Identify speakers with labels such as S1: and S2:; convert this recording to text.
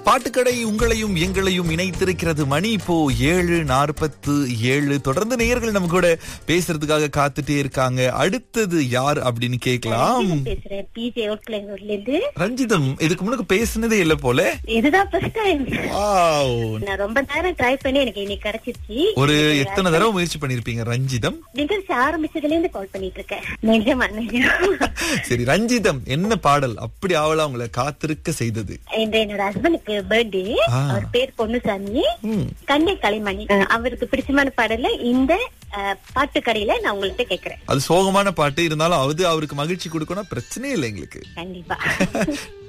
S1: பாட்டுக்கடை உங்களையும் எங்களையும் இணைத்திருக்கிறது மணி இப்போ ஏழு நாற்பத்து ஏழு தொடர்ந்து நேயர்கள் நம்ம கூட பேசுறதுக்காக காத்துட்டே இருக்காங்க அடுத்தது யார் அப்படின்னு கேட்கலாம்
S2: பேசுறேன் பிஜே ரோட்ல இருந்து
S1: ரஞ்சிதம் இதுக்கு முன்னுக்கு பேசுனதே இல்ல போல
S2: இதுதான் ஃபர்ஸ்ட் டைம்
S1: வாவ்.
S2: நான் ரொம்ப நேரம் ட்ரை பண்ணி எனக்கு இன்னைக்கு கிடைச்சிருச்சு
S1: ஒரு எத்தனை தடவை முயற்சி பண்ணிருப்பீங்க ரஞ்சிதம்
S2: நிகழ்ச்சி ஆரம்பிச்சதுல இருந்து கால் பண்ணிட்டு இருக்கேன் நிஜமா நிஜமா
S1: சரி ரஞ்சிதம் என்ன பாடல் அப்படி ஆவலா உங்களை காத்திருக்க செய்தது
S2: இன்று என்னோட ஹஸ்பண்டுக்கு பர்த்டே
S1: ஆ.
S2: அவர் பேர் பொன்னுசாமி
S1: ம்.
S2: கண்ணை கலைமணி அஹ், அவருக்கு பிடிச்சமான பாடல இந்த அஹ், பாட்டு கடையில நான் உங்கள்கிட்ட கேக்குறேன்
S1: அது சோகமான பாட்டு இருந்தாலும் அது அவருக்கு மகிழ்ச்சி கொடுக்கணும் பிரச்சனையே இல்லை எங்களுக்கு
S2: கண்டிப்பா